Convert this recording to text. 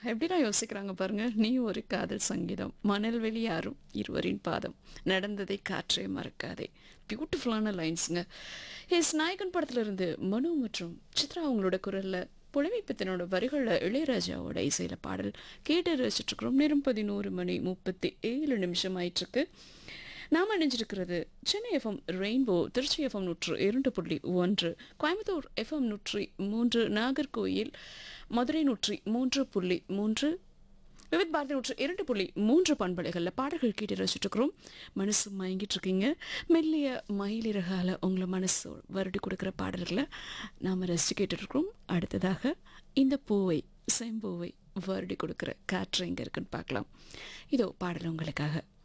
எப்படிலாம் யோசிக்கிறாங்க பாருங்க நீ ஒரு காதல் சங்கீதம் மணல் வெளியாரும் இருவரின் பாதம் நடந்ததை காற்றே மறக்காதே பியூட்டிஃபுல்லான லைன்ஸுங்க எஸ் நாயகன் படத்துல இருந்து மனு மற்றும் சித்ரா அவங்களோட குரல்ல புலமைப்பித்தனோட வரிகளில் இளையராஜாவோட இசையில பாடல் கேட்டு ரசிச்சுட்டு இருக்கிறோம் நேரம் பதினோரு மணி முப்பத்தி ஏழு நிமிஷம் ஆயிட்டிருக்கு நாம் இணைஞ்சிருக்கிறது Chennai FM rainbow Tiruchi FM நூற்று இரண்டு புள்ளி ஒன்று கோயம்புத்தூர் எஃப்எம் நூற்றி மூன்று நாகர்கோயில் மதுரை நூற்றி மூன்று புள்ளி மூன்று விவித் பாரதி நூற்று இரண்டு புள்ளி மூன்று பண்பலைகளில் பாடல்கள் கேட்டு ரசிச்சுட்ருக்குறோம் மனசு மயங்கிட்டு இருக்கீங்க மெல்லிய மயிலிறகால உங்களை மனசு வருடி கொடுக்குற பாடல்களை நாம் ரசித்து கேட்டுட்ருக்கிறோம் அடுத்ததாக இந்த பூவை செம்பூவை வருடி கொடுக்குற காற்று எங்கே இருக்குன்னு பார்க்கலாம் இதோ பாடல் உங்களுக்காக